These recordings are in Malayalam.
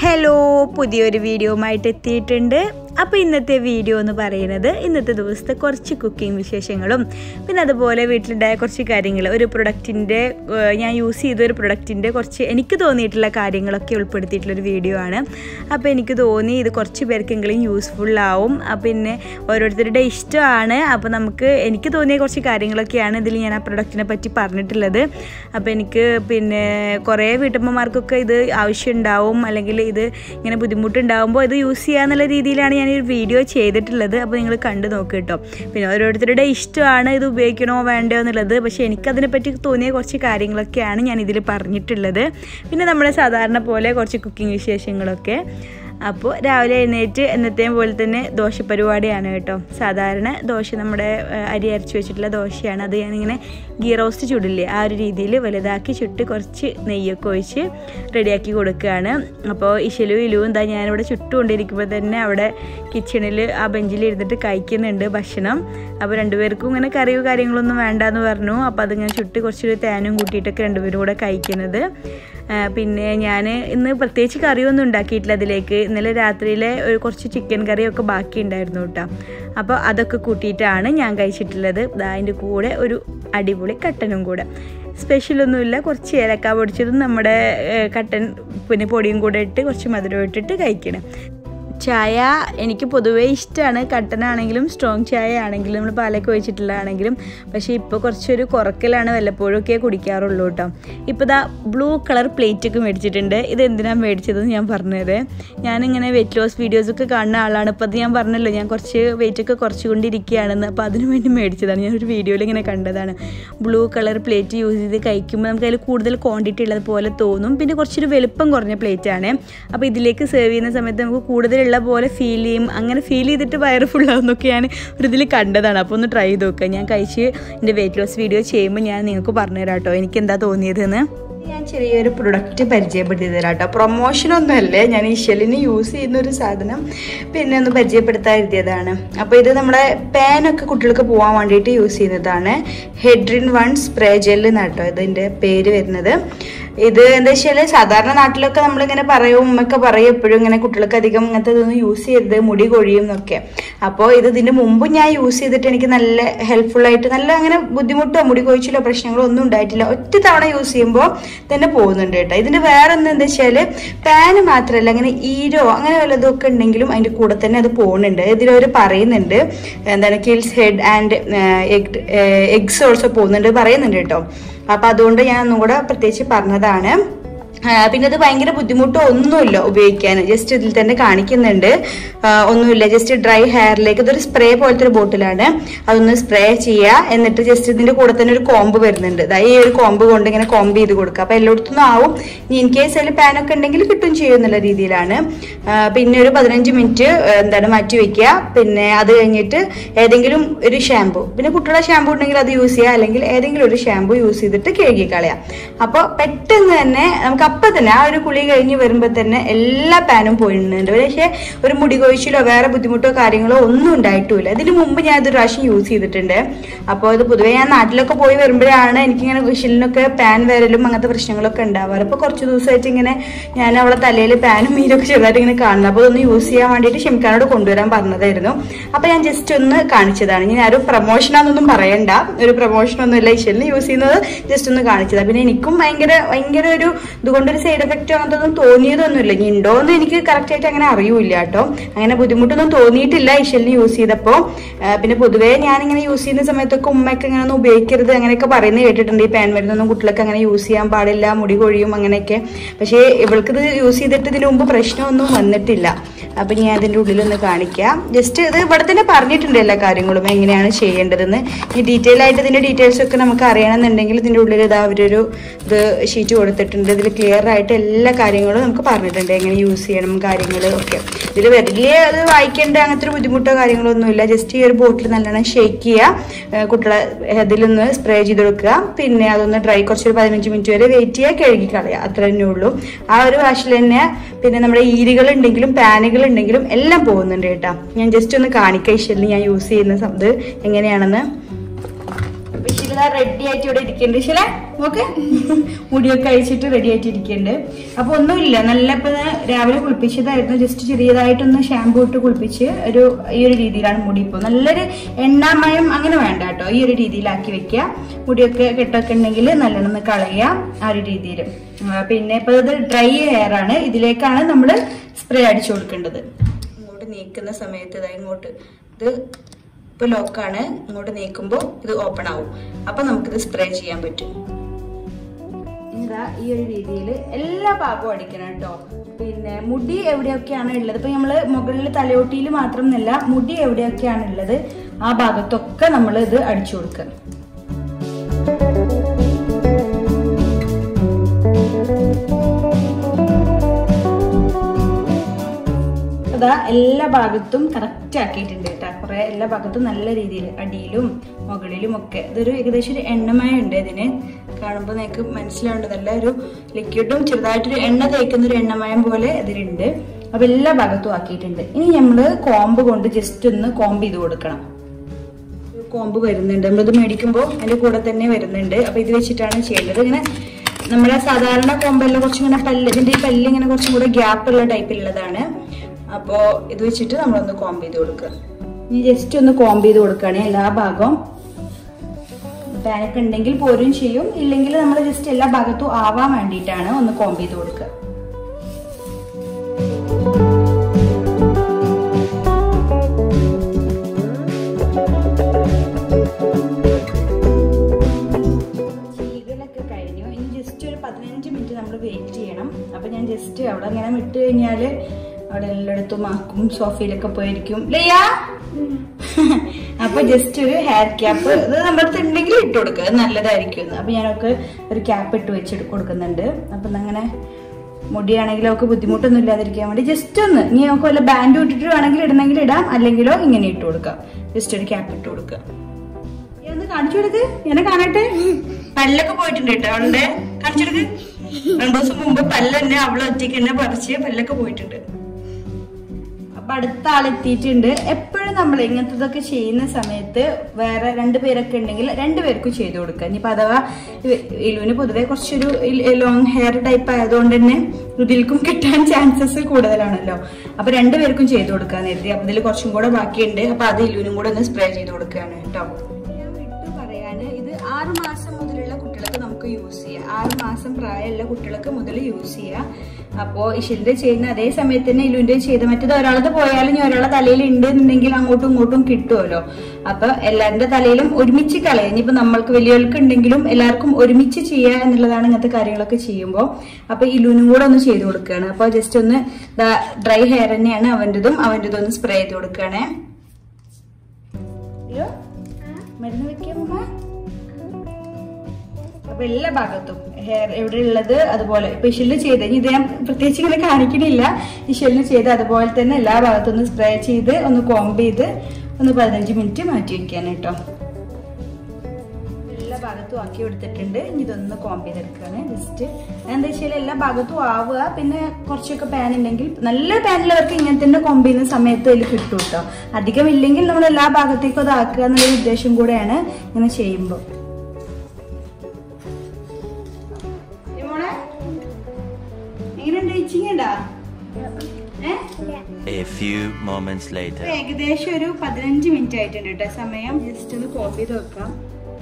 ഹലോ പുതിയൊരു വീഡിയോയുമായിട്ട് എത്തിയിട്ടുണ്ട് അപ്പോൾ ഇന്നത്തെ വീഡിയോ എന്ന് പറയുന്നത് ഇന്നത്തെ ദിവസത്തെ കുറച്ച് കുക്കിംഗ് വിശേഷങ്ങളും പിന്നെ അതുപോലെ വീട്ടിലുണ്ടായ കുറച്ച് കാര്യങ്ങൾ ഒരു പ്രൊഡക്റ്റിൻ്റെ ഞാൻ യൂസ് ചെയ്ത ഒരു പ്രൊഡക്റ്റിൻ്റെ കുറച്ച് എനിക്ക് തോന്നിയിട്ടുള്ള കാര്യങ്ങളൊക്കെ ഉൾപ്പെടുത്തിയിട്ടുള്ളൊരു വീഡിയോ ആണ് അപ്പോൾ എനിക്ക് തോന്നി ഇത് കുറച്ച് പേർക്കെങ്കിലും യൂസ്ഫുൾ ആവും അപ്പോൾ പിന്നെ ഓരോരുത്തരുടെ ഇഷ്ടമാണ് അപ്പോൾ നമുക്ക് എനിക്ക് തോന്നിയ കുറച്ച് കാര്യങ്ങളൊക്കെയാണ് ഇതിൽ ഞാൻ ആ പ്രൊഡക്റ്റിനെ പറ്റി പറഞ്ഞിട്ടുള്ളത് അപ്പോൾ എനിക്ക് പിന്നെ കുറേ വീട്ടമ്മമാർക്കൊക്കെ ഇത് ആവശ്യമുണ്ടാവും അല്ലെങ്കിൽ ഇത് ഇങ്ങനെ ബുദ്ധിമുട്ടുണ്ടാകുമ്പോൾ ഇത് യൂസ് ചെയ്യാന്നുള്ള രീതിയിലാണ് ഞാൻ ഈ ഒരു വീഡിയോ ചെയ്തിട്ടുള്ളത് അപ്പോൾ നിങ്ങൾ കണ്ടു നോക്ക് കേട്ടോ പിന്നെ ഓരോരുത്തരുടെ ഇഷ്ടമാണ് ഇത് ഉപയോഗിക്കണോ വേണ്ടോ എന്നുള്ളത് പക്ഷേ എനിക്കതിനെപ്പറ്റി തോന്നിയ കുറച്ച് കാര്യങ്ങളൊക്കെയാണ് ഞാൻ ഇതിൽ പറഞ്ഞിട്ടുള്ളത് പിന്നെ നമ്മുടെ സാധാരണ പോലെ കുറച്ച് കുക്കിംഗ് വിശേഷങ്ങളൊക്കെ അപ്പോൾ രാവിലെ എഴുന്നേറ്റ് എന്നത്തെയും പോലെ തന്നെ ദോശ പരിപാടിയാണ് കേട്ടോ സാധാരണ ദോശ നമ്മുടെ ഏഹ്, അരി അരച്ച് വെച്ചിട്ടുള്ള ദോശയാണ് അത് ഞാനിങ്ങനെ ഗീ റോസ്റ്റ് ചുടില്ലേ ആ ഒരു രീതിയിൽ വലുതാക്കി ചുട്ട് കുറച്ച് നെയ്യൊക്കെ ഒഴിച്ച് റെഡിയാക്കി കൊടുക്കുകയാണ് അപ്പോൾ ഇശലു ഇലുവും എന്താ ഞാനിവിടെ ചുട്ടുകൊണ്ടിരിക്കുമ്പോൾ തന്നെ അവിടെ കിച്ചണിൽ ആ ബെഞ്ചിൽ ഇരുന്നിട്ട് കഴിക്കുന്നുണ്ട് ഭക്ഷണം അപ്പോൾ രണ്ടുപേർക്കും ഇങ്ങനെ കറിയോ കാര്യങ്ങളൊന്നും വേണ്ടാന്ന് പറഞ്ഞു അപ്പോൾ അതിങ്ങനെ ചുട്ട് കുറച്ചൊരു തേനും കൂട്ടിയിട്ടൊക്കെ രണ്ടുപേരും കൂടെ കഴിക്കുന്നത് ആ, പിന്നെ ഞാൻ ഇന്ന് പ്രത്യേകിച്ച് കറിയൊന്നും ഉണ്ടാക്കിയിട്ടില്ല അതിലേക്ക് ഇന്നലെ രാത്രിയിലെ ഒരു കുറച്ച് ചിക്കൻ കറിയൊക്കെ ബാക്കി ഉണ്ടായിരുന്നു കേട്ടോ അപ്പോൾ അതൊക്കെ കൂട്ടിയിട്ടാണ് ഞാൻ കഴിച്ചിട്ടുള്ളത് ദാ അതിൻ്റെ കൂടെ ഒരു അടിപൊളി കട്ടനും കൂടെ സ്പെഷ്യലൊന്നുമില്ല കുറച്ച് ഏലക്ക പൊടിച്ചതും നമ്മുടെ ഏ, കട്ടൻ പിന്നെ പൊടിയും കൂടെ ഇട്ട് കുറച്ച് മധുരം ഇട്ടിട്ട് കഴിക്കണം ചായ എനിക്ക് പൊതുവേ ഇഷ്ടമാണ് കട്ടനാണെങ്കിലും സ്ട്രോങ് ചായ ആണെങ്കിലും നമ്മൾ പാലൊക്കെ ഒഴിച്ചിട്ടുള്ളതാണെങ്കിലും പക്ഷേ ഇപ്പോൾ കുറച്ചൊരു കുറക്കലാണ് വല്ലപ്പോഴും ഒക്കെ കുടിക്കാറുള്ളൂ കേട്ടോ ഇപ്പോൾ ഇതാ ബ്ലൂ കളർ പ്ലേറ്റ് ഒക്കെ മേടിച്ചിട്ടുണ്ട് ഇത് എന്തിനാണ് മേടിച്ചതെന്ന് ഞാൻ പറഞ്ഞുതരാം ഞാനിങ്ങനെ വെയിറ്റ് ലോസ് വീഡിയോസൊക്കെ കാണുന്ന ആളാണ് ഇപ്പോൾ അത് ഞാൻ പറഞ്ഞല്ലോ ഞാൻ കുറച്ച് വെയിറ്റ് ഒക്കെ കുറച്ചുകൊണ്ടിരിക്കുകയാണെന്ന് അപ്പോൾ അതിനു വേണ്ടി മേടിച്ചതാണ് ഞാനൊരു വീഡിയോയിൽ ഇങ്ങനെ കണ്ടതാണ് ബ്ലൂ കളർ പ്ലേറ്റ് യൂസ് ചെയ്ത് കഴിക്കുമ്പോൾ നമുക്ക് അതിൽ കൂടുതൽ ക്വാണ്ടിറ്റി ഉള്ളത് പോലെ തോന്നും പിന്നെ കുറച്ചൊരു വലുപ്പം കുറഞ്ഞ പ്ലേറ്റ് ആണ് അപ്പോൾ ഇതിലേക്ക് സെർവ് ചെയ്യുന്ന സമയത്ത് നമുക്ക് കൂടുതലുള്ള പോലെ ഫീൽ ചെയ്യും അങ്ങനെ ഫീൽ ചെയ്തിട്ട് വയറ് ഫുള്ളാവുന്നൊക്കെ ഞാൻ ഒരു ഇതിൽ കണ്ടതാണ് അപ്പോൾ ഒന്ന് ട്രൈ ചെയ്ത് നോക്കുക ഞാൻ കഴിച്ച് എൻ്റെ വെയിറ്റ് ലോസ് വീഡിയോ ചെയ്യുമ്പോൾ ഞാൻ നിങ്ങൾക്ക് പറഞ്ഞുതരാം കേട്ടോ എനിക്ക് എന്താ തോന്നിയതെന്ന് ഞാൻ ചെറിയൊരു പ്രൊഡക്റ്റ് പരിചയപ്പെടുത്തി തരാം കേട്ടോ പ്രൊമോഷൻ ഒന്നുമല്ലേ ഞാൻ ഇഷലിന് യൂസ് ചെയ്യുന്ന ഒരു സാധനം പിന്നെ ഒന്ന് പരിചയപ്പെടുത്താൻ എഴുതിയതാണ് അപ്പോൾ ഇത് നമ്മുടെ പാനൊക്കെ കുട്ടികൾക്ക് പോകാൻ വേണ്ടിയിട്ട് യൂസ് ചെയ്യുന്നതാണ് ഹെഡ്രിൻ വൺ സ്പ്രേ ജെല്ല് എന്നാട്ടോ ഇതിൻ്റെ പേര് വരുന്നത് ഇത് എന്താ വെച്ചാൽ സാധാരണ നാട്ടിലൊക്കെ നമ്മളിങ്ങനെ പറയും ഉമ്മയൊക്കെ പറയും എപ്പോഴും ഇങ്ങനെ കുട്ടികൾക്ക് അധികം ഇങ്ങനത്തെ ഇതൊന്നും യൂസ് ചെയ്യരുത് മുടി കൊഴിയും എന്നൊക്കെ അപ്പോൾ ഇത് ഇതിന് മുമ്പ് ഞാൻ യൂസ് ചെയ്തിട്ട് എനിക്ക് നല്ല ഹെൽപ്ഫുൾ ആയിട്ട് നല്ല അങ്ങനെ ബുദ്ധിമുട്ടോ മുടി കൊഴിച്ചിലോ പ്രശ്നങ്ങളോ ഒന്നും ഉണ്ടായിട്ടില്ല ഒറ്റ തവണ യൂസ് ചെയ്യുമ്പോൾ തന്നെ പോകുന്നുണ്ട് കേട്ടോ ഇതിന്റെ വേറെ എന്താ വെച്ചാൽ പാന് മാത്രമല്ല അങ്ങനെ ഈരോ അങ്ങനെ വല്ലതും ഒക്കെ ഉണ്ടെങ്കിലും അതിന്റെ കൂടെ തന്നെ അത് പോകുന്നുണ്ട് ഇതിലവർ പറയുന്നുണ്ട് എന്താണ് kills head and eggs also പോകുന്നുണ്ട് പറയുന്നുണ്ട് കേട്ടോ അപ്പൊ അതുകൊണ്ട് ഞാൻ ഒന്നും കൂടെ പ്രത്യേകിച്ച് പറഞ്ഞതാണ് ആ, പിന്നെ അത് ഭയങ്കര ബുദ്ധിമുട്ടോ ഒന്നുമില്ല ഉപയോഗിക്കാൻ ജസ്റ്റ് ഇതിൽ തന്നെ കാണിക്കുന്നുണ്ട് ആ, ഒന്നുമില്ല ജസ്റ്റ് ഡ്രൈ ഹെയറിലേക്ക് ഇതൊരു സ്പ്രേ പോലത്തെ ഒരു ബോട്ടിലാണ് അതൊന്ന് സ്പ്രേ ചെയ്യുക എന്നിട്ട് ജസ്റ്റ് ഇതിന്റെ കൂടെ തന്നെ ഒരു കോമ്പ് വരുന്നുണ്ട് ദാ ഈ ഒരു കോമ്പ് കൊണ്ട് ഇങ്ങനെ കോമ്പ് ചെയ്ത് കൊടുക്കുക അപ്പൊ എല്ലായിടത്തുനിന്നും ആവും ഇനി ഇൻ കേസ് അതിൽ പാനൊക്കെ ഉണ്ടെങ്കിൽ കിട്ടും ചെയ്യും എന്നുള്ള രീതിയിലാണ് ആ, പിന്നെ ഒരു പതിനഞ്ച് മിനിറ്റ് എന്താണ് മാറ്റി വെക്കുക പിന്നെ അത് കഴിഞ്ഞിട്ട് ഏതെങ്കിലും ഒരു ഷാമ്പു പിന്നെ കുട്ടികളുടെ ഷാമ്പു ഉണ്ടെങ്കിൽ അത് യൂസ് ചെയ്യുക അല്ലെങ്കിൽ ഏതെങ്കിലും ഒരു ഷാമ്പു യൂസ് ചെയ്തിട്ട് കഴുകി കളയാം അപ്പോൾ പെട്ടെന്ന് തന്നെ നമുക്ക് അപ്പം തന്നെ ആ ഒരു കുളി കഴിഞ്ഞ് വരുമ്പോൾ തന്നെ എല്ലാ പാനും പോയിട്ടുണ്ട് പക്ഷേ ഒരു മുടി കൊഴിച്ചിലോ വേറെ ബുദ്ധിമുട്ടോ കാര്യങ്ങളോ ഒന്നും ഉണ്ടായിട്ടുമില്ല ഇതിന് മുമ്പ് ഞാൻ ഇതൊരു പ്രാവശ്യം യൂസ് ചെയ്തിട്ടുണ്ട് അപ്പോൾ ഇത് പൊതുവേ ഞാൻ നാട്ടിലൊക്കെ പോയി വരുമ്പോഴാണ് എനിക്കിങ്ങനെ വിഷലിനൊക്കെ പാൻ വരലും അങ്ങനത്തെ പ്രശ്നങ്ങളൊക്കെ ഉണ്ടാവാറ് അപ്പോൾ കുറച്ച് ദിവസമായിട്ട് ഇങ്ങനെ ഞാൻ അവളെ തലയിൽ പാനും മീനൊക്കെ ചെറുതായിട്ട് ഇങ്ങനെ കാണുന്നത് അപ്പോൾ അതൊന്ന് യൂസ് ചെയ്യാൻ വേണ്ടിയിട്ട് ഷെമിക്കാനോട് കൊണ്ടുവരാൻ പറഞ്ഞതായിരുന്നു അപ്പോൾ ഞാൻ ജസ്റ്റ് ഒന്ന് കാണിച്ചതാണ് ഇനി ആരും പ്രൊമോഷനാന്നൊന്നും പറയണ്ട ഒരു പ്രൊമോഷനൊന്നും ഇല്ല ഇഷലിന് യൂസ് ചെയ്യുന്നത് ജസ്റ്റ് ഒന്ന് കാണിച്ചതാണ് പിന്നെ എനിക്കും ഭയങ്കര ഭയങ്കര ഒരു ഇതുകൊണ്ടൊരു സൈഡ് എഫക്റ്റോ അങ്ങനത്തെ ഒന്നും തോന്നിയതൊന്നുമില്ല ഇനി ഉണ്ടോ എന്ന് എനിക്ക് കറക്റ്റ് ആയിട്ട് അങ്ങനെ അറിയൂല കേട്ടോ അങ്ങനെ ബുദ്ധിമുട്ടൊന്നും തോന്നിയിട്ടില്ല ഇഷലിന് യൂസ് ചെയ്തപ്പോൾ പിന്നെ പൊതുവേ ഞാനിങ്ങനെ യൂസ് ചെയ്യുന്ന സമയത്തൊക്കെ ഉമ്മയൊക്കെ ഇങ്ങനെ ഒന്നും ഉപയോഗിക്കരുത് അങ്ങനെയൊക്കെ പറയുന്നത് കേട്ടിട്ടുണ്ട് ഈ പാൻ മരുന്നൊന്നും കുട്ടികളൊക്കെ അങ്ങനെ യൂസ് ചെയ്യാൻ പാടില്ല മുടി കൊഴിയും അങ്ങനെയൊക്കെ പക്ഷേ ഇവൾക്കിത് യൂസ് ചെയ്തിട്ട് ഇതിന് മുമ്പ് പ്രശ്നമൊന്നും വന്നിട്ടില്ല അപ്പം ഞാൻ അതിൻ്റെ ഉള്ളിലൊന്ന് കാണിക്കാം ജസ്റ്റ് ഇത് ഇവിടെ തന്നെ പറഞ്ഞിട്ടുണ്ട് എല്ലാ കാര്യങ്ങളും എങ്ങനെയാണ് ചെയ്യേണ്ടതെന്ന് ഈ ഡീറ്റെയിൽ ആയിട്ട് ഇതിൻ്റെ ഡീറ്റെയിൽസ് ഒക്കെ നമുക്ക് അറിയണമെന്നുണ്ടെങ്കിൽ ഇതിൻ്റെ ഉള്ളിൽ ഇതാ അവരൊരു ഇത് ഷീറ്റ് കൊടുത്തിട്ടുണ്ട് ഇതിൽ ക്ലിയർ ആയിട്ട് എല്ലാ കാര്യങ്ങളും നമുക്ക് പറഞ്ഞിട്ടുണ്ട് എങ്ങനെ യൂസ് ചെയ്യണം കാര്യങ്ങൾ ഒക്കെ ഇതിൽ വലിയ അത് വായിക്കേണ്ട അങ്ങനത്തെ ഒരു ബുദ്ധിമുട്ടോ കാര്യങ്ങളോ ഒന്നുമില്ല ജസ്റ്റ് ഈ ഒരു ബോട്ടിൽ നല്ലോണം ഷേക്ക് ചെയ്യുക ഏഹ് കുട്ടികളെ ഇതിലൊന്ന് സ്പ്രേ ചെയ്ത് കൊടുക്കുക പിന്നെ അതൊന്ന് ഡ്രൈ കുറച്ചൊരു പതിനഞ്ച് മിനിറ്റ് വരെ വെയിറ്റ് ചെയ്യുക കഴുകി കളയുക അത്ര തന്നെ ഉള്ളൂ ആ ഒരു വാഷിൽ തന്നെ പിന്നെ നമ്മുടെ ഈരികൾ ഉണ്ടെങ്കിലും പാനുകൾ ഉണ്ടെങ്കിലും എല്ലാം പോകുന്നുണ്ട് കേട്ടോ ഞാൻ ജസ്റ്റ് ഒന്ന് കാണിക്കാം ഇഷലിന് ഞാൻ യൂസ് ചെയ്യുന്ന സം- ഇത് എങ്ങനെയാണെന്ന് അപ്പൊ ഇഷലിന് ഇഷിൽ റെഡി ആയിട്ട് ഇവിടെ ഇരിക്കുന്നുണ്ട് ഇഷിലെ നോക്ക് മുടിയൊക്കെ അഴിച്ചിട്ട് റെഡി ആയിട്ട് ഇരിക്കുന്നുണ്ട് അപ്പൊ ഒന്നുമില്ല നല്ല ഇപ്പൊ ഞാൻ രാവിലെ കുളിപ്പിച്ചതായിരുന്നു ജസ്റ്റ് ചെറിയതായിട്ടൊന്ന് ഷാമ്പൂ ഇട്ട് കുളിപ്പിച്ച് ഒരു ഈ ഒരു രീതിയിലാണ് മുടി ഇപ്പോൾ നല്ലൊരു എണ്ണാമയം അങ്ങനെ വേണ്ട കേട്ടോ ഈ ഒരു രീതിയിലാക്കി വെക്കുക മുടിയൊക്കെ കെട്ടൊക്കെ ഉണ്ടെങ്കിൽ നല്ലോണം ഒന്ന് കളയുക ആ ഒരു രീതിയിൽ പിന്നെ ഇപ്പൊ ഇത് ഡ്രൈ ഹെയർ ആണ് ഇതിലേക്കാണ് നമ്മൾ സ്പ്രേ അടിച്ചു കൊടുക്കേണ്ടത് ഇങ്ങോട്ട് നീക്കുന്ന സമയത്ത് ഇതാ ഇങ്ങോട്ട് ഇത് ഇപ്പൊ ലോക്കാണ് ഇങ്ങോട്ട് നീക്കുമ്പോൾ ഇത് ഓപ്പൺ ആവും അപ്പൊ നമുക്കിത് സ്പ്രേ ചെയ്യാൻ പറ്റും ഇതാ ഈ ഒരു രീതിയിൽ എല്ലാ ഭാഗവും അടിക്കണം കേട്ടോ പിന്നെ മുടി എവിടെയൊക്കെയാണ് ഉള്ളത് ഇപ്പൊ നമ്മള് മുകളിൽ തലയോട്ടിയിൽ മാത്രമൊന്നുമല്ല മുടി എവിടെയൊക്കെയാണ് ഉള്ളത് ആ ഭാഗത്തൊക്കെ നമ്മൾ ഇത് അടിച്ചു കൊടുക്കുക അതാ എല്ലാ ഭാഗത്തും കറക്റ്റ് ആക്കിയിട്ടുണ്ട് കേട്ടോ കുറെ എല്ലാ ഭാഗത്തും നല്ല രീതിയിൽ അടിയിലും മുകളിലും ഒക്കെ ഇതൊരു ഏകദേശം ഒരു എണ്ണമയം ഉണ്ട് ഇതിന് കാണുമ്പോൾ നിങ്ങൾക്ക് മനസ്സിലാവേണ്ടത് നല്ല ഒരു ലിക്വിഡും ചെറുതായിട്ടൊരു എണ്ണ തേക്കുന്ന ഒരു എണ്ണമയം പോലെ ഇതിലുണ്ട് അപ്പൊ എല്ലാ ഭാഗത്തും ആക്കിയിട്ടുണ്ട് ഇനി നമ്മള് കോമ്പ് കൊണ്ട് ജസ്റ്റ് ഒന്ന് കോമ്പ് ചെയ്ത് കൊടുക്കണം ഒരു കോമ്പ് വരുന്നുണ്ട് നമ്മളിത് മേടിക്കുമ്പോൾ അതിന്റെ കൂടെ തന്നെ വരുന്നുണ്ട് അപ്പൊ ഇത് വെച്ചിട്ടാണ് ചെയ്യേണ്ടത് ഇങ്ങനെ നമ്മുടെ സാധാരണ കോമ്പെല്ലാം കുറച്ചിങ്ങനെ പല്ല് ഇതിന്റെ ഈ പല്ല് ഇങ്ങനെ കുറച്ചും കൂടെ ഗ്യാപ്പ് ഉള്ള ടൈപ്പിലുള്ളതാണ് അപ്പോ ഇത് വെച്ചിട്ട് നമ്മളൊന്ന് കോമ്പ് ചെയ്ത് കൊടുക്കുക ഇനി ജസ്റ്റ് ഒന്ന് കോമ്പ് ചെയ്ത് കൊടുക്കുകയാണെങ്കിൽ എല്ലാ ഭാഗവും പാനൊക്കെ ഉണ്ടെങ്കിൽ പോരും ചെയ്യും ഇല്ലെങ്കിൽ നമ്മൾ ജസ്റ്റ് എല്ലാ ഭാഗത്തും ആവാൻ വേണ്ടിയിട്ടാണ് ഒന്ന് കോമ്പ് ചെയ്ത് കൊടുക്കുക ചീകലൊക്കെ കഴിഞ്ഞു ഇനി ജസ്റ്റ് ഒരു പതിനഞ്ച് മിനിറ്റ് നമ്മൾ വെയിറ്റ് ചെയ്യണം അപ്പൊ ഞാൻ ജസ്റ്റ് അവിടെ അങ്ങനെ വിട്ട് കഴിഞ്ഞാല് അവിടെ എല്ലായിടത്തും ആക്കും സോഫയിലൊക്കെ പോയിരിക്കും ലയ്യാ അപ്പൊ ജസ്റ്റ് ഒരു ഹെയർ ക്യാപ്പ് ഇത് നമ്മുടെ അടുത്ത് ഉണ്ടെങ്കിൽ ഇട്ട് കൊടുക്കുക അത് നല്ലതായിരിക്കും എന്ന് അപ്പൊ ഞാനൊക്കെ ഒരു ക്യാപ്പ് ഇട്ട് വെച്ച് കൊടുക്കുന്നുണ്ട് അപ്പൊ അങ്ങനെ മുടിയാണെങ്കിലും ഒക്കെ ബുദ്ധിമുട്ടൊന്നും ഇല്ലാതിരിക്കാൻ വേണ്ടി ജസ്റ്റ് ഒന്ന് ഇനി നമുക്ക് വല്ല ബാൻഡ് ഇട്ടിട്ട് വേണമെങ്കിൽ ഇടണമെങ്കിൽ ഇടാം അല്ലെങ്കിലോ ഇങ്ങനെ ഇട്ട് കൊടുക്കാം ജസ്റ്റ് ഒരു ക്യാപ്പ് ഇട്ട് കൊടുക്കുക നീ ഒന്ന് കാണിച്ചു കൊടുക്ക് എന്നെ കാണട്ടെ പല്ലൊക്കെ പോയിട്ടുണ്ട് കേട്ടോ അവളുടെ കാണിച്ചു കൊടുക്ക് രണ്ടു ദിവസം മുമ്പ് പല്ല് തന്നെ അവള് ഒറ്റയ്ക്ക് തന്നെ പറിച്ച് പല്ലൊക്കെ പോയിട്ടുണ്ട് അപ്പൊ അടുത്ത ആളെത്തിയിട്ടുണ്ട് എപ്പോഴും നമ്മൾ ഇങ്ങനത്തതൊക്കെ ചെയ്യുന്ന സമയത്ത് വേറെ രണ്ടുപേരൊക്കെ ഉണ്ടെങ്കിൽ രണ്ടുപേർക്കും ചെയ്തു കൊടുക്കുക ഇനിയിപ്പോ അഥവാ ഇലുവിന് പൊതുവെ കുറച്ചൊരു ലോങ് ഹെയർ ടൈപ്പ് ആയതുകൊണ്ട് തന്നെ ഇതിൽക്കും കിട്ടാൻ ചാൻസസ് കൂടുതലാണല്ലോ അപ്പൊ രണ്ടുപേർക്കും ചെയ്തു കൊടുക്കാൻ കരുതി അപ്പൊ ഇതിൽ കുറച്ചും കൂടെ ബാക്കിയുണ്ട് അപ്പൊ അത് ഇലുവിനും കൂടെ ഒന്ന് സ്പ്രേ ചെയ്ത് കൊടുക്കുകയാണ് കേട്ടോ ഞാൻ വിട്ടു പറയാന് ഇത് ആറ് മാസം മുതലുള്ള കുട്ടികൾക്ക് നമുക്ക് യൂസ് ചെയ്യാം ആറ് മാസം പ്രായമുള്ള കുട്ടികൾക്ക് മുതൽ യൂസ് ചെയ്യാം അപ്പോ ഇഷിന്റെ ചെയ്യുന്ന അതേ സമയത്ത് തന്നെ ഇലുവിന്റെ ചെയ്ത് മറ്റേത് ഒരാളത് പോയാലും ഇനി ഒരാളെ തലയിൽ ഉണ്ട് എന്നുണ്ടെങ്കിൽ അങ്ങോട്ടും ഇങ്ങോട്ടും കിട്ടുമല്ലോ അപ്പൊ എല്ലാവരുടെ തലയിലും ഒരുമിച്ച് കളയാം ഇനിയിപ്പോ നമ്മൾക്ക് വലിയവർക്ക് ഉണ്ടെങ്കിലും എല്ലാവർക്കും ഒരുമിച്ച് ചെയ്യുക എന്നുള്ളതാണ് ഇങ്ങനത്തെ കാര്യങ്ങളൊക്കെ ചെയ്യുമ്പോൾ അപ്പൊ ഇലുവിനും കൂടെ ഒന്ന് ചെയ്ത് കൊടുക്കുകയാണ് അപ്പൊ ജസ്റ്റ് ഒന്ന് ഡ്രൈ ഹെയർ തന്നെയാണ് അവൻ്റെതും അവൻ്റെതും ഒന്ന് സ്പ്രേ ചെയ്ത് കൊടുക്കുകയാണേ അയ്യോ മരുന്ന് വെക്കാമമ്മ അപ്പൊ എല്ലാ ഭാഗത്തും ഹെയർ എവിടെ ഉള്ളത് അതുപോലെ ഇപ്പൊ ഇഷലിന് ചെയ്ത് ഇനി ഇത് ഞാൻ പ്രത്യേകിച്ച് ഇങ്ങനെ കാണിക്കണില്ല ഇഷലിന് ചെയ്ത് അതുപോലെ തന്നെ എല്ലാ ഭാഗത്തും ഒന്ന് സ്പ്രേ ചെയ്ത് ഒന്ന് കോംബ് ചെയ്ത് ഒന്ന് പതിനഞ്ച് മിനിറ്റ് മാറ്റി വെക്കാൻ കേട്ടോ എല്ലാ ഭാഗത്തും ആക്കി എടുത്തിട്ടുണ്ട് ഇനി ഇതൊന്ന് കോംബ് ചെയ്തെടുക്കുകയാണ് ജസ്റ്റ് എന്താ വെച്ചാൽ എല്ലാ ഭാഗത്തും ആവുക പിന്നെ കുറച്ചൊക്കെ പാൻ ഉണ്ടെങ്കിൽ നല്ല പാനിലവർക്ക് ഇങ്ങനെ തന്നെ കോംബ് ചെയ്യുന്ന സമയത്ത് അതിൽ കിട്ടും കേട്ടോ അധികം ഇല്ലെങ്കിൽ നമ്മൾ എല്ലാ ഭാഗത്തേക്കും അത് ആക്കുക എന്നുള്ള ഉദ്ദേശം കൂടെയാണ് ഇങ്ങനെ ചെയ്യുമ്പോൾ എങ്ങനെയുണ്ട് ഇച്ചിങ്ങണ്ടാ ഏഹ് A few moments later. ഇപ്പൊ ഏകദേശം ഒരു പതിനഞ്ച് മിനിറ്റ് ആയിട്ടുണ്ട് കേട്ടോ സമയം ജസ്റ്റ് ഒന്ന് കോപ്പി ചെയ്ത് വെക്കാം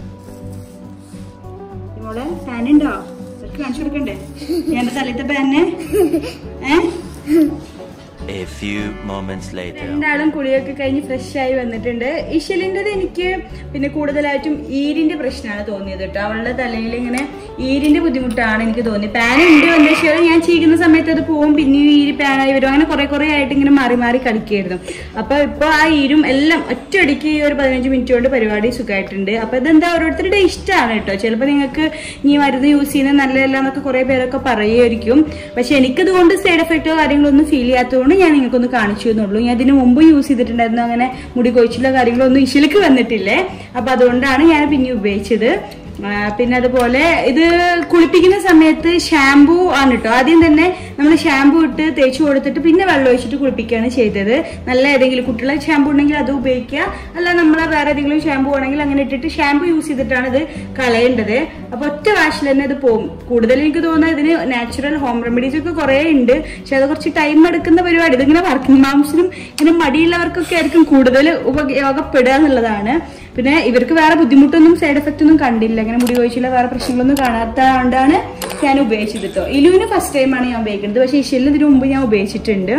മോളെ ഫാൻ ഉണ്ടോ ഇതൊക്കെ കാണിച്ചു കൊടുക്കണ്ടേ ഞാൻ തലത്തെ ഫാനെ ഏഹ് A few moments later. രണ്ടാളും കുളിയൊക്കെ കഴിഞ്ഞ് ഫ്രഷ് ആയി വന്നിട്ടുണ്ട് ഇഷലിൻ്റെത് എനിക്ക് പിന്നെ കൂടുതലായിട്ടും ഈരിന്റെ പ്രശ്നമാണ് തോന്നിയത് കേട്ടോ അവളുടെ തലയിൽ ഇങ്ങനെ ഈരിന്റെ ബുദ്ധിമുട്ടാണ് എനിക്ക് തോന്നി പാൻ ഉണ്ട് എന്താ വെച്ചാൽ ഞാൻ ചെയ്യുന്ന സമയത്ത് അത് പോവും പിന്നെയും ഈരി പാനായി വരും അങ്ങനെ കുറെ കുറെ ആയിട്ട് ഇങ്ങനെ മാറി മാറി കളിക്കുകയായിരുന്നു അപ്പൊ ഇപ്പൊ ആ ഈരും എല്ലാം ഒറ്റയടിക്ക് ഈ ഒരു പതിനഞ്ച് മിനിറ്റ് കൊണ്ട് പരിപാടി സുഖമായിട്ടുണ്ട് അപ്പൊ ഇതെന്താ ഓരോരുത്തരുടെ ഇഷ്ടമാണ് കേട്ടോ ചിലപ്പോൾ നിങ്ങൾക്ക് ഈ മരുന്ന് യൂസ് ചെയ്യുന്നത് നല്ലതല്ല എന്നൊക്കെ കുറെ പേരൊക്കെ പറയുമായിരിക്കും പക്ഷെ എനിക്കതുകൊണ്ട് സൈഡ് എഫക്റ്റോ കാര്യങ്ങളോ ഒന്നും ഫീൽ ചെയ്യാത്തതുകൊണ്ട് ഞാൻ നിങ്ങൾക്കൊന്ന് കാണിച്ചു എന്നുള്ളൂ ഞാൻ ഇതിന് മുമ്പ് യൂസ് ചെയ്തിട്ടുണ്ടായിരുന്നു അങ്ങനെ മുടി കൊഴിച്ചിലോ കാര്യങ്ങളോ ഒന്നും ഇശിലേക്ക് വന്നിട്ടില്ലേ അപ്പൊ അതുകൊണ്ടാണ് ഞാൻ പിന്നെ ഉപയോഗിച്ചത് ആ, പിന്നെ അതുപോലെ ഇത് കുളിപ്പിക്കുന്ന സമയത്ത് ഷാംപൂ ആണ് കേട്ടോ ആദ്യം തന്നെ നമ്മൾ ഷാമ്പു ഇട്ട് തേച്ച് കൊടുത്തിട്ട് പിന്നെ വെള്ളം ഒഴിച്ചിട്ട് കുളിപ്പിക്കുകയാണ് ചെയ്തത് നല്ല ഏതെങ്കിലും കുട്ടികളെ ഷാമ്പു ഉണ്ടെങ്കിൽ അത് ഉപയോഗിക്കുക അല്ല നമ്മളെ വേറെ ഏതെങ്കിലും ഷാമ്പു ആണെങ്കിൽ അങ്ങനെ ഇട്ടിട്ട് ഷാമ്പു യൂസ് ചെയ്തിട്ടാണ് ഇത് കളയേണ്ടത് അപ്പൊ ഒറ്റ വാഷിൽ തന്നെ ഇത് പോകും കൂടുതൽ എനിക്ക് തോന്നുന്നത് ഇതിന് നാച്ചുറൽ ഹോം റെമഡീസ് ഒക്കെ കുറെ ഉണ്ട് പക്ഷെ അത് കുറച്ച് ടൈം എടുക്കുന്ന പരിപാടി ഇതിങ്ങനെ വർക്കിംഗ് മാംസിനും ഇങ്ങനെ മടിയുള്ളവർക്കൊക്കെ ആയിരിക്കും കൂടുതൽ ഉപയോഗപ്പെടുക എന്നുള്ളതാണ് പിന്നെ ഇവർക്ക് വേറെ ബുദ്ധിമുട്ടൊന്നും സൈഡ് എഫക്റ്റ് ഒന്നും കണ്ടില്ല ഇങ്ങനെ മുടി കൊഴിച്ചില്ല വേറെ പ്രശ്നങ്ങളൊന്നും കാണാത്തതുകൊണ്ടാണ് ഞാൻ ഉപയോഗിച്ചത് കേട്ടോ ഇലുവിന് ഫസ്റ്റ് ടൈമാണ് ഞാൻ ഉപയോഗിക്കുന്നത് പക്ഷേ ഇഷലിന് ഇതിനു മുമ്പ് ഞാൻ ഉപയോഗിച്ചിട്ടുണ്ട്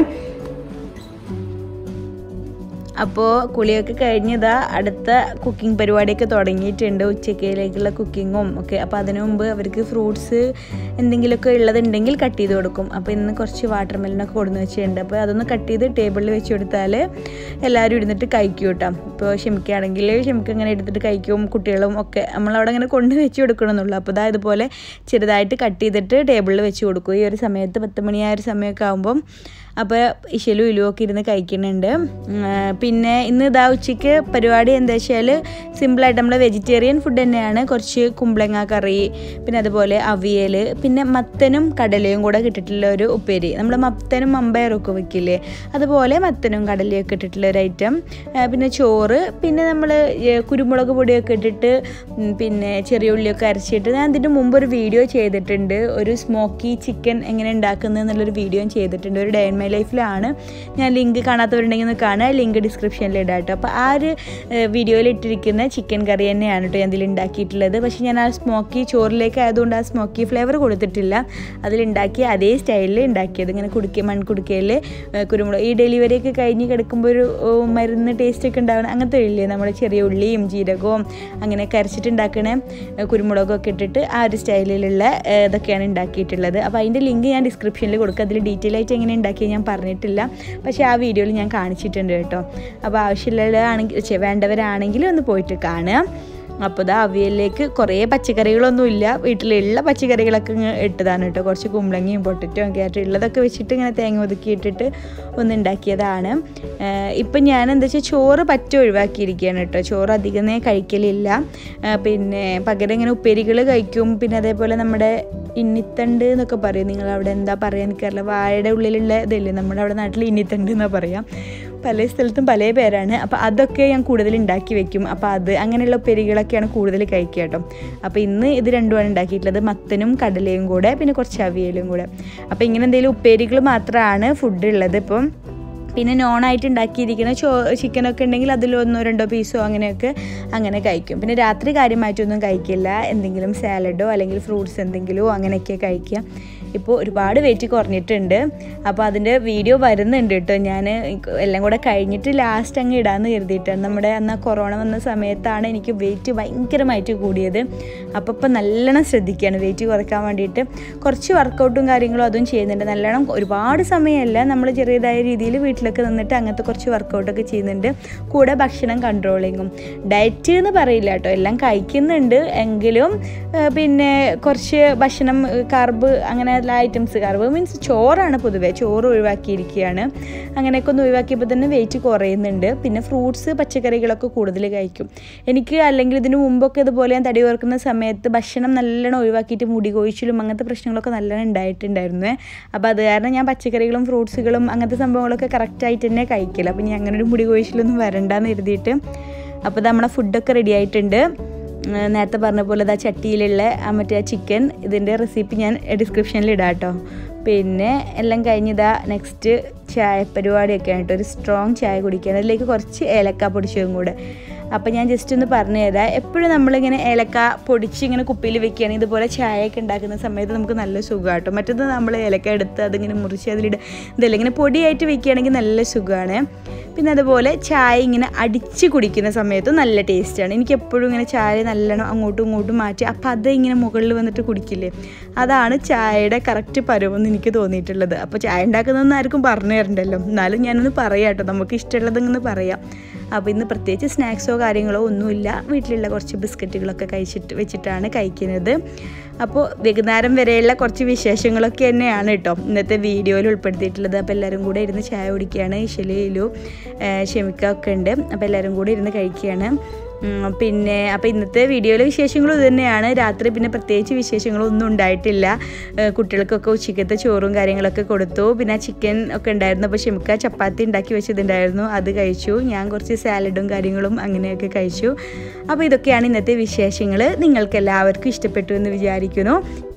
അപ്പോൾ കുളിയൊക്കെ കഴിഞ്ഞതാ അടുത്ത കുക്കിംഗ് പരിപാടിയൊക്കെ തുടങ്ങിയിട്ടുണ്ട് ഉച്ചക്കയിലേക്കുള്ള കുക്കിങ്ങും ഒക്കെ അപ്പോൾ അതിനു മുമ്പ് അവർക്ക് ഫ്രൂട്ട്സ് എന്തെങ്കിലുമൊക്കെ ഉള്ളതുണ്ടെങ്കിൽ കട്ട് ചെയ്ത് കൊടുക്കും അപ്പോൾ ഇന്ന് കുറച്ച് വാട്ടർ മെലനൊക്കെ കൊടുന്ന് വെച്ചിട്ടുണ്ട് അപ്പോൾ അതൊന്ന് കട്ട് ചെയ്ത് ടേബിളിൽ വെച്ച് കൊടുത്താൽ എല്ലാവരും ഇരുന്നിട്ട് കഴിക്കും കേട്ടോ ഇപ്പോൾ ക്ഷമിക്കുകയാണെങ്കിൽ ക്ഷമിക്ക് ഇങ്ങനെ എടുത്തിട്ട് കഴിക്കും കുട്ടികളും ഒക്കെ നമ്മളവിടെ ഇങ്ങനെ കൊണ്ട് വെച്ച് കൊടുക്കണമെന്നുള്ളൂ അപ്പോൾ ഇതാ ഇതുപോലെ ചെറുതായിട്ട് കട്ട് ചെയ്തിട്ട് ടേബിളിൽ വെച്ച് കൊടുക്കും ഈ ഒരു സമയത്ത് പത്ത് മണിയായ ഒരു സമയമൊക്കെ ആകുമ്പം അപ്പോൾ ഇശലും ഇലുവും ഒക്കെ ഇരുന്ന് കഴിക്കുന്നുണ്ട് ഉം, ആ, പിന്നെ ഇന്ന് ഇതാ ഉച്ചയ്ക്ക് പരിപാടി എന്താ വെച്ചാൽ സിമ്പിളായിട്ട് നമ്മൾ വെജിറ്റേറിയൻ ഫുഡ് തന്നെയാണ് കുറച്ച് കുമ്പളങ്ങ കറി പിന്നെ അതുപോലെ അവിയൽ പിന്നെ മത്തനും കടലയും കൂടെ കിട്ടിയിട്ടുള്ള ഒരു ഉപ്പേരി നമ്മൾ മത്തനും മമ്പയറും ഒക്കെ വെക്കില്ലേ അതുപോലെ മത്തനും കടലയും ഒക്കെ ഇട്ടിട്ടുള്ള ഒരു ഐറ്റം ആ, പിന്നെ ചോറ് പിന്നെ നമ്മൾ കുരുമുളക് പൊടിയൊക്കെ ഇട്ടിട്ട് ഉം, പിന്നെ ചെറിയ ഉള്ളിയൊക്കെ അരച്ചിട്ട് ഞാൻ ഇതിൻ്റെ മുമ്പ് ഒരു വീഡിയോ ചെയ്തിട്ടുണ്ട് ഒരു സ്മോക്കി ചിക്കൻ എങ്ങനെ ഉണ്ടാക്കുന്നത് എന്നുള്ളൊരു വീഡിയോ ചെയ്തിട്ടുണ്ട് ഒരു ഡേ ഇൻ മൈ ലൈഫിലാണ് ഞാൻ ലിങ്ക് കാണാത്തവരുണ്ടെങ്കിൽ ഒന്ന് കാണുക ലിങ്ക് ഡിസ്ക്രിപ്ഷനിൽ ഇടാം കേട്ടോ അപ്പോൾ ആ ഒരു വീഡിയോയിൽ ഇട്ടിരിക്കുന്ന ചിക്കൻ കറി തന്നെയാണ് കേട്ടോ ഞാൻ ഇതിൽ ഉണ്ടാക്കിയിട്ടുള്ളത് പക്ഷേ ഞാൻ ആ സ്മോക്കി ചോറിലേക്ക് ആയതുകൊണ്ട് ആ സ്മോക്കി ഫ്ലേവർ കൊടുത്തിട്ടില്ല അതിലുണ്ടാക്കിയ അതേ സ്റ്റൈലിൽ ഉണ്ടാക്കിയത് ഇങ്ങനെ കുടുക്കി മൺകുടുക്കയിൽ കുരുമുളക് ഈ ഡെലിവറിയൊക്കെ കഴിഞ്ഞ് കിടക്കുമ്പോൾ ഒരു ഓ, മരുന്ന് ടേസ്റ്റ് ഒക്കെ ഉണ്ടാവണം അങ്ങനത്തെ ഇല്ലേ നമ്മുടെ ചെറിയ ഉള്ളിയും ജീരകവും അങ്ങനെ കരച്ചിട്ട് ഉണ്ടാക്കണ ഏ, കുരുമുളകൊക്കെ ഇട്ടിട്ട് ആ ഒരു സ്റ്റൈലിലുള്ള ഏ, ഇതൊക്കെയാണ് ഉണ്ടാക്കിയിട്ടുള്ളത് അപ്പോൾ അതിൻ്റെ ലിങ്ക് ഞാൻ ഡിസ്ക്രിപ്ഷനിൽ കൊടുക്കുക അതിൽ ഡീറ്റെയിൽ ആയിട്ട് എങ്ങനെ ഉണ്ടാക്കിയത് ഞാൻ പറഞ്ഞിട്ടില്ല പക്ഷേ ആ വീഡിയോയിൽ ഞാൻ കാണിച്ചിട്ടുണ്ട് കേട്ടോ അപ്പോൾ ആവശ്യമുള്ളവരാണെങ്കിൽ ഛെ, വേണ്ടവരാണെങ്കിൽ ഒന്ന് പോയിട്ട് കാണുക അപ്പോൾ ഇതാ അവിയലിലേക്ക് കുറേ പച്ചക്കറികളൊന്നുമില്ല വീട്ടിലുള്ള പച്ചക്കറികളൊക്കെ ഇങ്ങ് ഇട്ടതാണ് കേട്ടോ കുറച്ച് കുമ്പളങ്ങയും പൊട്ടിറ്റും ഒക്കെ ആയിട്ട് ഉള്ളതൊക്കെ വെച്ചിട്ട് ഇങ്ങനെ തേങ്ങ ഒതുക്കി ഇട്ടിട്ട് ഒന്ന് ഉണ്ടാക്കിയതാണ് ഏഹ് ഇപ്പം ഞാൻ എന്താ വെച്ചാൽ ചോറ് പറ്റ ഒഴിവാക്കിയിരിക്കുകയാണ് കേട്ടോ ചോറ് അധികമേ കഴിക്കലില്ല ഏഹ് പിന്നെ പകരം ഇങ്ങനെ ഉപ്പേരികൾ കഴിക്കും പിന്നെ അതേപോലെ നമ്മുടെ ഇന്നിത്തണ്ട് എന്നൊക്കെ പറയും നിങ്ങൾ അവിടെ എന്താ പറയുക എനിക്കറിയില്ല വാഴയുടെ ഉള്ളിലുള്ള ഇതില്ലേ നമ്മുടെ അവിടെ നാട്ടിൽ ഇന്നിത്തണ്ട് എന്നാ പറയാം പല സ്ഥലത്തും പല പേരാണ് അപ്പോൾ അതൊക്കെ ഞാൻ കൂടുതൽ ഉണ്ടാക്കി വെക്കും അപ്പോൾ അത് അങ്ങനെയുള്ള ഉപ്പേരികളൊക്കെയാണ് കൂടുതൽ കഴിക്കുക കേട്ടോ അപ്പോൾ ഇന്ന് ഇത് രണ്ടുമാണ് ഉണ്ടാക്കിയിട്ടുള്ളത് മത്തനും കടലയും കൂടെ പിന്നെ കുറച്ച് അവിയലും കൂടെ അപ്പോൾ ഇങ്ങനെ എന്തെങ്കിലും ഉപ്പേരികൾ മാത്രമാണ് ഫുഡ് ഉള്ളത് ഇപ്പം പിന്നെ നോണായിട്ട് ഉണ്ടാക്കിയിരിക്കുന്ന ചോ ചിക്കനൊക്കെ ഉണ്ടെങ്കിൽ അതിൽ ഒന്നോ രണ്ടോ പീസോ അങ്ങനെയൊക്കെ അങ്ങനെ കഴിക്കും പിന്നെ രാത്രി കാര്യമായിട്ടൊന്നും കഴിക്കില്ല എന്തെങ്കിലും സാലഡോ അല്ലെങ്കിൽ ഫ്രൂട്ട്സ് എന്തെങ്കിലുമോ അങ്ങനെയൊക്കെ കഴിക്കുക ഇപ്പോൾ ഒരുപാട് വെയിറ്റ് കുറഞ്ഞിട്ടുണ്ട് അപ്പോൾ അതിൻ്റെ വീഡിയോ വരുന്നുണ്ട് കേട്ടോ ഞാൻ എല്ലാം കൂടെ കഴിഞ്ഞിട്ട് ലാസ്റ്റ് അങ്ങ് ഇടാമെന്ന് കരുതിയിട്ടാണ് നമ്മുടെ അന്ന് കൊറോണ വന്ന സമയത്താണ് എനിക്ക് വെയിറ്റ് ഭയങ്കരമായിട്ട് കൂടിയത് അപ്പോൾ ഇപ്പം നല്ലോണം ശ്രദ്ധിക്കുകയാണ് വെയിറ്റ് കുറയ്ക്കാൻ വേണ്ടിയിട്ട് കുറച്ച് വർക്കൗട്ടും കാര്യങ്ങളും അതും ചെയ്യുന്നുണ്ട് നല്ലോണം ഒരുപാട് സമയമല്ല നമ്മൾ ചെറിയതായ രീതിയിൽ വീട്ടിലൊക്കെ നിന്നിട്ട് അങ്ങനത്തെ കുറച്ച് വർക്കൗട്ടൊക്കെ ചെയ്യുന്നുണ്ട് കൂടെ ഭക്ഷണം കൺട്രോളിങ്ങും ഡയറ്റ് എന്ന് പറയില്ല കേട്ടോ എല്ലാം കഴിക്കുന്നുണ്ട് എങ്കിലും ആ, പിന്നെ കുറച്ച് ഭക്ഷണം കാർബ് അങ്ങനെ എല്ലാ ഐറ്റംസ് കാർബ് മീൻസ് ചോറാണ് പൊതുവേ ചോറ് ഒഴിവാക്കിയിരിക്കുകയാണ് അങ്ങനെയൊക്കെ ഒന്ന് ഒഴിവാക്കിയപ്പോൾ തന്നെ വെയിറ്റ് കുറയുന്നുണ്ട് പിന്നെ ഫ്രൂട്ട്സ് പച്ചക്കറികളൊക്കെ കൂടുതൽ കഴിക്കും എനിക്ക് അല്ലെങ്കിൽ ഇതിന് മുമ്പൊക്കെ ഇതുപോലെ ഞാൻ തടി ഓർക്കുന്ന സമയത്ത് ഭക്ഷണം നല്ലോണം ഒഴിവാക്കിയിട്ട് മുടി കൊഴിച്ചിലും അങ്ങനത്തെ പ്രശ്നങ്ങളൊക്കെ നല്ലോണം ഉണ്ടായിട്ടുണ്ടായിരുന്നു അപ്പോൾ അത് കാരണം ഞാൻ പച്ചക്കറികളും ഫ്രൂട്ട്സുകളും അങ്ങനത്തെ സംഭവങ്ങളൊക്കെ കറക്റ്റായിട്ട് തന്നെ കഴിക്കില്ല അപ്പോൾ ഇനി അങ്ങനെ ഒരു മുടി കൊഴിച്ചിലൊന്നും വരണ്ടെന്ന് കരുതിയിട്ട് അപ്പോൾ നമ്മളെ ഫുഡൊക്കെ റെഡി ആയിട്ടുണ്ട് ഉം, നേരത്തെ പറഞ്ഞ പോലെ ഇതാ ചട്ടിയിലുള്ള ആ മറ്റേ ആ ചിക്കൻ ഇതിൻ്റെ റെസിപ്പി ഞാൻ ഡിസ്ക്രിപ്ഷനിൽ ഇടാം കേട്ടോ പിന്നെ എല്ലാം കഴിഞ്ഞിതാ നെക്സ്റ്റ് ചായ പരിപാടിയൊക്കെയാണ് കേട്ടോ ഒരു സ്ട്രോങ് ചായ കുടിക്കുകയാണ് അതിലേക്ക് കുറച്ച് ഏലക്ക പൊടിച്ചതും കൂടെ അപ്പോൾ ഞാൻ ജസ്റ്റ് ഒന്ന് പറഞ്ഞു തരാം എപ്പോഴും നമ്മളിങ്ങനെ ഏലക്ക പൊടിച്ച് ഇങ്ങനെ കുപ്പിയിൽ വെക്കുകയാണെങ്കിൽ ഇതുപോലെ ചായയൊക്കെ ഉണ്ടാക്കുന്ന സമയത്ത് നമുക്ക് നല്ല സുഖമാട്ടോ മറ്റത് നമ്മൾ ഏലക്ക എടുത്ത് അതിങ്ങനെ മുറിച്ച് അതിലിടുക ഇതല്ല ഇങ്ങനെ പൊടിയായിട്ട് വെക്കുകയാണെങ്കിൽ നല്ല സുഖമാണ് പിന്നെ അതുപോലെ ചായ ഇങ്ങനെ അടിച്ച് കുടിക്കുന്ന സമയത്ത് നല്ല ടേസ്റ്റാണ് എനിക്ക് എപ്പോഴും ഇങ്ങനെ ചായ നല്ലോണം അങ്ങോട്ടും ഇങ്ങോട്ടും മാറ്റി അപ്പോൾ അത് ഇങ്ങനെ മുകളിൽ വന്നിട്ട് കുടിക്കില്ലേ അതാണ് ചായയുടെ കറക്റ്റ് പരുവെന്ന് എനിക്ക് തോന്നിയിട്ടുള്ളത് അപ്പോൾ ചായ ഉണ്ടാക്കുന്നതൊന്നും ആർക്കും പറഞ്ഞു തരണ്ടല്ലോ എന്നാലും ഞാനൊന്ന് പറയാം കേട്ടോ നമുക്ക് ഇഷ്ടമുള്ളതെന്ന് പറയാം അപ്പോൾ ഇന്ന് പ്രത്യേകിച്ച് സ്നാക്സോ കാര്യങ്ങളോ ഒന്നുമില്ല വീട്ടിലുള്ള കുറച്ച് ബിസ്ക്കറ്റുകളൊക്കെ കഴിച്ചിട്ട് വെച്ചിട്ടാണ് കഴിക്കുന്നത് അപ്പോൾ വൈകുന്നേരം വരെയുള്ള കുറച്ച് വിശേഷങ്ങളൊക്കെ തന്നെയാണ് കേട്ടോ ഇന്നത്തെ വീഡിയോയിൽ ഉൾപ്പെടുത്തിയിട്ടുള്ളത് അപ്പോൾ എല്ലാവരും കൂടെ ഇരുന്ന് ചായ കുടിക്കുകയാണ് ഇശലയിലു ക്ഷമിക്ക ഒക്കെ ഉണ്ട് അപ്പോൾ എല്ലാവരും കൂടെ ഇരുന്ന് കഴിക്കുകയാണ് ഉം, പിന്നെ അപ്പോൾ ഇന്നത്തെ വീഡിയോയിലെ വിശേഷങ്ങളും ഇത് തന്നെയാണ് രാത്രി പിന്നെ പ്രത്യേകിച്ച് വിശേഷങ്ങളൊന്നും ഉണ്ടായിട്ടില്ല ഏഹ് കുട്ടികൾക്കൊക്കെ ഉച്ചക്കത്തെ ചോറും കാര്യങ്ങളൊക്കെ കൊടുത്തു പിന്നെ ചിക്കൻ ഒക്കെ ഉണ്ടായിരുന്നു അപ്പോൾ ഷിമിക്ക ചപ്പാത്തി ഉണ്ടാക്കി വെച്ചതുണ്ടായിരുന്നു അത് കഴിച്ചു ഞാൻ കുറച്ച് സാലഡും കാര്യങ്ങളും അങ്ങനെയൊക്കെ കഴിച്ചു അപ്പോൾ ഇതൊക്കെയാണ് ഇന്നത്തെ വിശേഷങ്ങൾ നിങ്ങൾക്ക് എല്ലാവർക്കും ഇഷ്ടപ്പെട്ടു എന്ന് വിചാരിക്കുന്നു